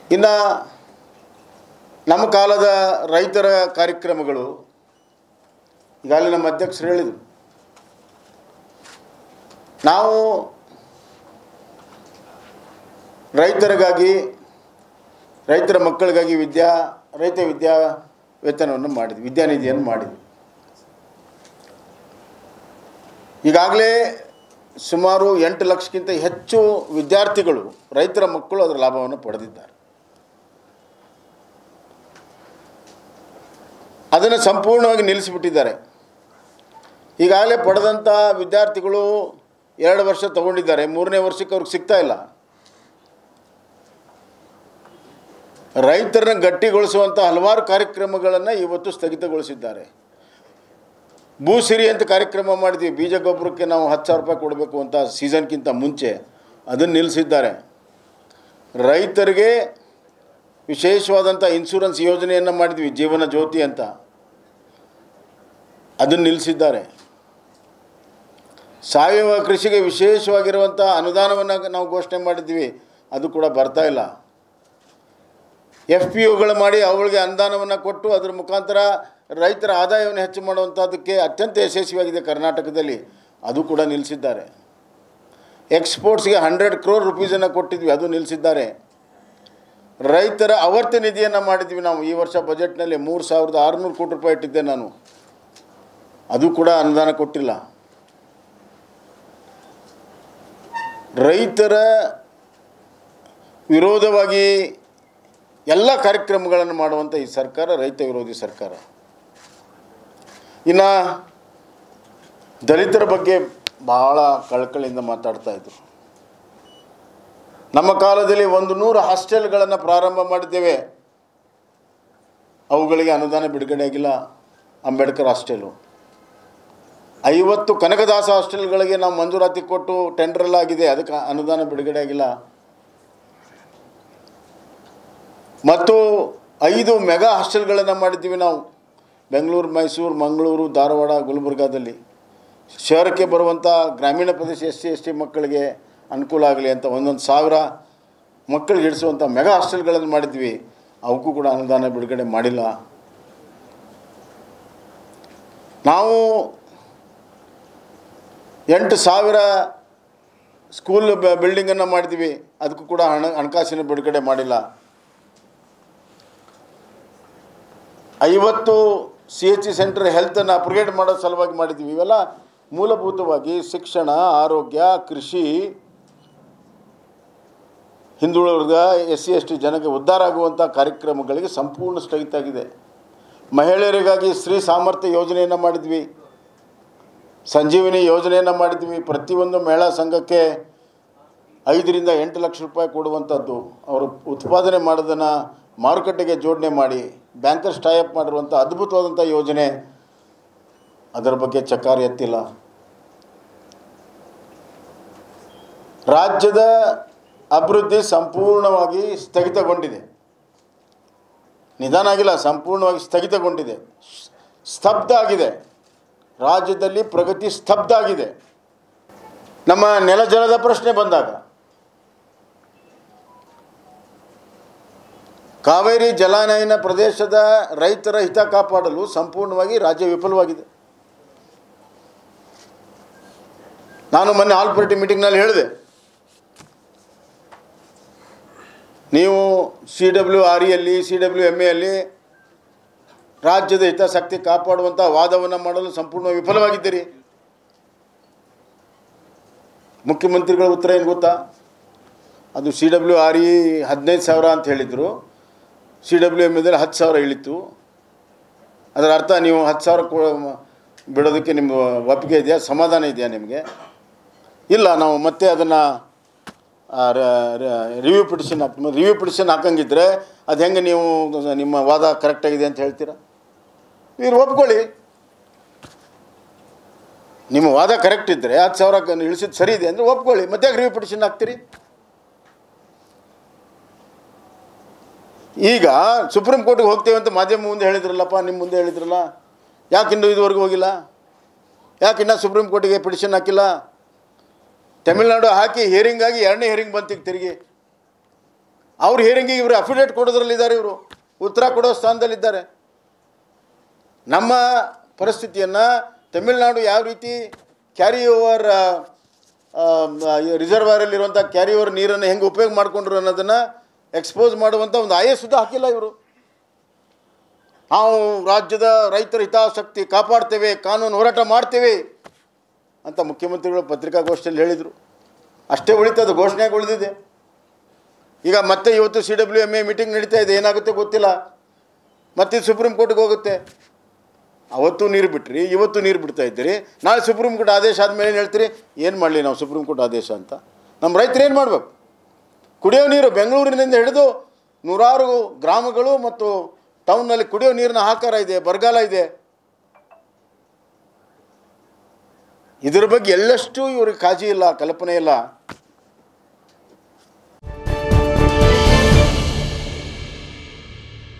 ಇನ್ನು ನಮ್ಮ ಕಾಲದ ರೈತರ ಕಾರ್ಯಕ್ರಮಗಳು ಈಗಾಗಲೇ ನಮ್ಮ ಅಧ್ಯಕ್ಷರು ಹೇಳಿದರು ನಾವು ರೈತರಿಗಾಗಿ ರೈತರ ಮಕ್ಕಳಿಗಾಗಿ ವಿದ್ಯಾ ರೈತ ವಿದ್ಯಾ ವೇತನವನ್ನು ಮಾಡಿದ್ವಿ ವಿದ್ಯಾನಿಧಿಯನ್ನು ಮಾಡಿದ್ವಿ ಈಗಾಗಲೇ ಸುಮಾರು ಎಂಟು ಲಕ್ಷಕ್ಕಿಂತ ಹೆಚ್ಚು ವಿದ್ಯಾರ್ಥಿಗಳು ರೈತರ ಮಕ್ಕಳು ಅದರ ಲಾಭವನ್ನು ಪಡೆದಿದ್ದಾರೆ ಅದನ್ನು ಸಂಪೂರ್ಣವಾಗಿ ನಿಲ್ಲಿಸಿಬಿಟ್ಟಿದ್ದಾರೆ ಈಗಾಗಲೇ ಪಡೆದಂಥ ವಿದ್ಯಾರ್ಥಿಗಳು ಎರಡು ವರ್ಷ ತಗೊಂಡಿದ್ದಾರೆ ಮೂರನೇ ವರ್ಷಕ್ಕೆ ಅವ್ರಿಗೆ ಸಿಗ್ತಾ ಇಲ್ಲ ರೈತರನ್ನ ಗಟ್ಟಿಗೊಳಿಸುವಂಥ ಹಲವಾರು ಕಾರ್ಯಕ್ರಮಗಳನ್ನು ಇವತ್ತು ಸ್ಥಗಿತಗೊಳಿಸಿದ್ದಾರೆ ಭೂಸಿರಿ ಅಂತ ಕಾರ್ಯಕ್ರಮ ಮಾಡಿದ್ವಿ ಬೀಜ ಗೊಬ್ಬರಕ್ಕೆ ನಾವು ಹತ್ತು ಸಾವಿರ ರೂಪಾಯಿ ಕೊಡಬೇಕು ಅಂತ ಸೀಸನ್ಗಿಂತ ಮುಂಚೆ ಅದನ್ನು ನಿಲ್ಲಿಸಿದ್ದಾರೆ ರೈತರಿಗೆ ವಿಶೇಷವಾದಂಥ ಇನ್ಶೂರೆನ್ಸ್ ಯೋಜನೆಯನ್ನು ಮಾಡಿದ್ವಿ ಜೀವನ ಜ್ಯೋತಿ ಅಂತ ಅದನ್ನು ನಿಲ್ಲಿಸಿದ್ದಾರೆ ಸಾವಯವ ಕೃಷಿಗೆ ವಿಶೇಷವಾಗಿರುವಂಥ ಅನುದಾನವನ್ನು ನಾವು ಘೋಷಣೆ ಮಾಡಿದ್ವಿ ಅದು ಕೂಡ ಬರ್ತಾ ಇಲ್ಲ ಎಫ್ ಪಿ ಒಗಳು ಮಾಡಿ ಅವುಗಳಿಗೆ ಅನುದಾನವನ್ನು ಕೊಟ್ಟು ಅದರ ಮುಖಾಂತರ ರೈತರ ಆದಾಯವನ್ನು ಹೆಚ್ಚು ಮಾಡುವಂಥದ್ದಕ್ಕೆ ಅತ್ಯಂತ ಯಶಸ್ವಿಯಾಗಿದೆ ಕರ್ನಾಟಕದಲ್ಲಿ ಅದು ಕೂಡ ನಿಲ್ಲಿಸಿದ್ದಾರೆ ಎಕ್ಸ್ಪೋರ್ಟ್ಸ್ಗೆ ಹಂಡ್ರೆಡ್ ಕ್ರೋರ್ ರುಪೀಸನ್ನು ಕೊಟ್ಟಿದ್ವಿ ಅದು ನಿಲ್ಲಿಸಿದ್ದಾರೆ ರೈತರ ಆವರ್ತಿ ನಿಧಿಯನ್ನು ಮಾಡಿದ್ವಿ ನಾವು ಈ ವರ್ಷ ಬಜೆಟ್ನಲ್ಲಿ ಮೂರು ಸಾವಿರದ ಆರುನೂರು ಕೋಟಿ ರೂಪಾಯಿ ಇಟ್ಟಿದ್ದೆ ನಾನು ಅದು ಕೂಡ ಅನುದಾನ ಕೊಟ್ಟಿಲ್ಲ ರೈತರ ವಿರೋಧವಾಗಿ ಎಲ್ಲ ಕಾರ್ಯಕ್ರಮಗಳನ್ನು ಮಾಡುವಂಥ ಈ ಸರ್ಕಾರ ರೈತ ವಿರೋಧಿ ಸರ್ಕಾರ ಇನ್ನು ದಲಿತರ ಬಗ್ಗೆ ಭಾಳ ಕಳಕಳಿಯಿಂದ ಮಾತಾಡ್ತಾ ಇದ್ರು ನಮ್ಮ ಕಾಲದಲ್ಲಿ ಒಂದು ನೂರು ಹಾಸ್ಟೆಲ್ಗಳನ್ನು ಪ್ರಾರಂಭ ಮಾಡಿದ್ದೇವೆ ಅವುಗಳಿಗೆ ಅನುದಾನ ಬಿಡುಗಡೆ ಆಗಿಲ್ಲ ಅಂಬೇಡ್ಕರ್ ಹಾಸ್ಟೆಲು ಐವತ್ತು ಕನಕದಾಸ ಹಾಸ್ಟೆಲ್ಗಳಿಗೆ ನಾವು ಮಂಜೂರಾತಿ ಕೊಟ್ಟು ಟೆಂಡರ್ ಆಗಿದೆ ಅದಕ್ಕೆ ಅನುದಾನ ಬಿಡುಗಡೆ ಆಗಿಲ್ಲ ಮತ್ತು ಐದು ಮೆಗಾ ಹಾಸ್ಟೆಲ್ಗಳನ್ನು ಮಾಡಿದ್ದೀವಿ ನಾವು ಬೆಂಗಳೂರು ಮೈಸೂರು ಮಂಗಳೂರು ಧಾರವಾಡ ಗುಲ್ಬರ್ಗಾದಲ್ಲಿ ಶಹರಕ್ಕೆ ಬರುವಂಥ ಗ್ರಾಮೀಣ ಪ್ರದೇಶ ಎಸ್ ಸಿ ಎಸ್ ಟಿ ಮಕ್ಕಳಿಗೆ ಅನುಕೂಲ ಆಗಲಿ ಅಂತ ಒಂದೊಂದು ಸಾವಿರ ಮಕ್ಕಳಿಗೆ ಹಿಡಿಸುವಂಥ ಮೆಗಾ ಹಾಸ್ಟೆಲ್ಗಳನ್ನು ಮಾಡಿದ್ವಿ ಅವಕ್ಕೂ ಕೂಡ ಅನುದಾನ ಬಿಡುಗಡೆ ಮಾಡಿಲ್ಲ ನಾವು ಎಂಟು ಸಾವಿರ ಸ್ಕೂಲ್ ಬಿಲ್ಡಿಂಗನ್ನು ಮಾಡಿದ್ವಿ ಅದಕ್ಕೂ ಕೂಡ ಹಣ ಹಣಕಾಸಿನ ಬಿಡುಗಡೆ ಮಾಡಿಲ್ಲ ಐವತ್ತು ಸಿ ಎಚ್ ಸಿ ಸೆಂಟರ್ ಹೆಲ್ತನ್ನು ಅಪ್ಗ್ರೇಡ್ ಮಾಡೋ ಸಲುವಾಗಿ ಮಾಡಿದ್ವಿ ಇವೆಲ್ಲ ಮೂಲಭೂತವಾಗಿ ಶಿಕ್ಷಣ ಆರೋಗ್ಯ ಕೃಷಿ ಹಿಂದುಳಿದ ಎಸ್ ಸಿ ಎಸ್ ಟಿ ಜನಕ್ಕೆ ಉದ್ಧಾರ ಆಗುವಂಥ ಕಾರ್ಯಕ್ರಮಗಳಿಗೆ ಸಂಪೂರ್ಣ ಸ್ಥಗಿತ ಆಗಿದೆ ಮಹಿಳೆಯರಿಗಾಗಿ ಸ್ತ್ರೀ ಸಾಮರ್ಥ್ಯ ಯೋಜನೆಯನ್ನು ಮಾಡಿದ್ವಿ ಸಂಜೀವಿನಿ ಯೋಜನೆಯನ್ನು ಮಾಡಿದ್ವಿ ಪ್ರತಿಯೊಂದು ಮಹಿಳಾ ಸಂಘಕ್ಕೆ ಐದರಿಂದ ಎಂಟು ಲಕ್ಷ ರೂಪಾಯಿ ಕೊಡುವಂಥದ್ದು ಅವರು ಉತ್ಪಾದನೆ ಮಾಡೋದನ್ನು ಮಾರುಕಟ್ಟೆಗೆ ಜೋಡಣೆ ಮಾಡಿ ಬ್ಯಾಂಕರ್ಸ್ ಟೈಅಪ್ ಮಾಡಿರುವಂಥ ಅದ್ಭುತವಾದಂಥ ಯೋಜನೆ ಅದರ ಬಗ್ಗೆ ಚಕಾರ ಎತ್ತಿಲ್ಲ ರಾಜ್ಯದ ಅಭಿವೃದ್ಧಿ ಸಂಪೂರ್ಣವಾಗಿ ಸ್ಥಗಿತಗೊಂಡಿದೆ ನಿಧಾನ ಆಗಿಲ್ಲ ಸಂಪೂರ್ಣವಾಗಿ ಸ್ಥಗಿತಗೊಂಡಿದೆ ಸ್ತಬ್ಧ ಆಗಿದೆ ರಾಜ್ಯದಲ್ಲಿ ಪ್ರಗತಿ ಸ್ತಬ್ಧ ಆಗಿದೆ ನಮ್ಮ ನೆಲ ಜಲದ ಪ್ರಶ್ನೆ ಬಂದಾಗ ಕಾವೇರಿ ಜಲಾನಯನ ಪ್ರದೇಶದ ರೈತರ ಹಿತ ಕಾಪಾಡಲು ಸಂಪೂರ್ಣವಾಗಿ ರಾಜ್ಯ ವಿಫಲವಾಗಿದೆ ನಾನು ಮೊನ್ನೆ ಆಲ್ಪರ್ಟಿ ಮೀಟಿಂಗ್ನಲ್ಲಿ ಹೇಳಿದೆ ನೀವು ಸಿ ಡಬ್ಲ್ಯೂ ಆರ್ ಇಯಲ್ಲಿ ಸಿ ಡಬ್ಲ್ಯೂ ಎಮ್ ಎಲ್ಲಿ ರಾಜ್ಯದ ಹಿತಾಸಕ್ತಿ ಕಾಪಾಡುವಂಥ ವಾದವನ್ನು ಮಾಡಲು ಸಂಪೂರ್ಣ ವಿಫಲವಾಗಿದ್ದೀರಿ ಮುಖ್ಯಮಂತ್ರಿಗಳ ಉತ್ತರ ಏನು ಗೊತ್ತಾ ಅದು ಸಿ ಡಬ್ಲ್ಯೂ ಆರ್ ಇ ಹದಿನೈದು ಸಾವಿರ ಅಂತ ಹೇಳಿದರು ಸಿ ಡಬ್ಲ್ಯೂ ಎಮ್ ಇದ್ದರೆ ಹತ್ತು ಸಾವಿರ ಇಳಿತು ಅದರ ಅರ್ಥ ನೀವು ಹತ್ತು ಸಾವಿರ ಕೊ ಬಿಡೋದಕ್ಕೆ ನಿಮ್ಮ ಒಪ್ಪಿಗೆ ಇದೆಯಾ ಸಮಾಧಾನ ಇದೆಯಾ ನಿಮಗೆ ಇಲ್ಲ ನಾವು ಮತ್ತೆ ಅದನ್ನು ರಿವ್ಯೂ ಪಿಟಿಷನ್ ಹಾಕ್ತೀವಿ ರಿವ್ಯೂ ಪಿಟಿಷನ್ ಹಾಕಂಗಿದ್ರೆ ಅದು ಹೆಂಗೆ ನೀವು ನಿಮ್ಮ ವಾದ ಕರೆಕ್ಟಾಗಿದೆ ಅಂತ ಹೇಳ್ತೀರಾ ನೀವು ಒಪ್ಕೊಳ್ಳಿ ನಿಮ್ಮ ವಾದ ಕರೆಕ್ಟ್ ಇದ್ದರೆ ಹತ್ತು ಸಾವಿರ ಇಳಿಸಿದ್ದು ಸರಿ ಇದೆ ಅಂದರೆ ಒಪ್ಕೊಳ್ಳಿ ಮತ್ತೆ ರಿವ್ಯೂ ಪಿಟಿಷನ್ ಹಾಕ್ತೀರಿ ಈಗ ಸುಪ್ರೀಂ ಕೋರ್ಟಿಗೆ ಹೋಗ್ತೇವೆ ಅಂತ ಮಾಧ್ಯಮ ಮುಂದೆ ಹೇಳಿದ್ರಲ್ಲಪ್ಪ ನಿಮ್ಮ ಮುಂದೆ ಹೇಳಿದ್ರಲ್ಲ ಯಾಕೆ ಇನ್ನೂ ಇದುವರೆಗೂ ಹೋಗಿಲ್ಲ ಯಾಕೆ ಇನ್ನೂ ಸುಪ್ರೀಂ ಕೋರ್ಟಿಗೆ ಪಿಟಿಷನ್ ಹಾಕಿಲ್ಲ ತಮಿಳ್ನಾಡು ಹಾಕಿ ಹಿಯರಿಂಗ್ ಆಗಿ ಎರಡನೇ ಹಿಯರಿಂಗ್ ಬಂತು ಈಗ ತಿರುಗಿ ಅವ್ರ ಹಿಯರಿಂಗಿಗೆ ಇವರು ಅಫಿಡೇಟ್ ಕೊಡೋದ್ರಲ್ಲಿದ್ದಾರೆ ಇವರು ಉತ್ತರ ಕೊಡೋ ಸ್ಥಾನದಲ್ಲಿದ್ದಾರೆ ನಮ್ಮ ಪರಿಸ್ಥಿತಿಯನ್ನು ತಮಿಳುನಾಡು ಯಾವ ರೀತಿ ಕ್ಯಾರಿ ಓವರ್ ರಿಸರ್ವರಲ್ಲಿರುವಂಥ ಕ್ಯಾರಿ ಓವರ್ ನೀರನ್ನು ಹೆಂಗೆ ಉಪಯೋಗ ಮಾಡಿಕೊಂಡ್ರು ಅನ್ನೋದನ್ನು ಎಕ್ಸ್ಪೋಸ್ ಮಾಡುವಂಥ ಒಂದು ಆಯ ಸುದ್ದ ಹಾಕಿಲ್ಲ ಇವರು ನಾವು ರಾಜ್ಯದ ರೈತರ ಹಿತಾಸಕ್ತಿ ಕಾಪಾಡ್ತೇವೆ ಕಾನೂನು ಹೋರಾಟ ಮಾಡ್ತೇವೆ ಅಂತ ಮುಖ್ಯಮಂತ್ರಿಗಳು ಪತ್ರಿಕಾಗೋಷ್ಠಿಯಲ್ಲಿ ಹೇಳಿದರು ಅಷ್ಟೇ ಉಳಿತದ ಘೋಷಣೆಗೆ ಉಳಿದಿದೆ ಈಗ ಮತ್ತೆ ಇವತ್ತು C W M A meeting ನಡೀತಾ ಇದೆ ಏನಾಗುತ್ತೆ ಗೊತ್ತಿಲ್ಲ ಮತ್ತೆ ಇದು ಸುಪ್ರೀಂ ಕೋರ್ಟ್ಗೆ ಹೋಗುತ್ತೆ ಅವತ್ತು ನೀರು ಬಿಟ್ರಿ ಇವತ್ತು ನೀರು ಬಿಡ್ತಾ ಇದ್ದೀರಿ ನಾಳೆ ಸುಪ್ರೀಂ ಕೋರ್ಟ್ ಆದೇಶ ಆದಮೇಲೆ ಏನು ಹೇಳ್ತೀರಿ ಏನು ಮಾಡಲಿ ನಾವು ಸುಪ್ರೀಂ ಕೋರ್ಟ್ ಆದೇಶ ಅಂತ ನಮ್ಮ ರೈತರು ಏನು ಮಾಡಬೇಕು ಕುಡಿಯೋ ನೀರು ಬೆಂಗಳೂರಿನಿಂದ ಹಿಡಿದು ನೂರಾರು ಗ್ರಾಮಗಳು ಮತ್ತು ಟೌನ್ನಲ್ಲಿ ಕುಡಿಯೋ ನೀರಿನ ಹಾಕಾರ ಇದೆ ಬರಗಾಲ ಇದೆ ಇದರ ಬಗ್ಗೆ ಎಳ್ಳಷ್ಟು ಇವ್ರಿಗೆ ಕಾಳಜಿ ಇಲ್ಲ ಕಲ್ಪನೆ ಇಲ್ಲ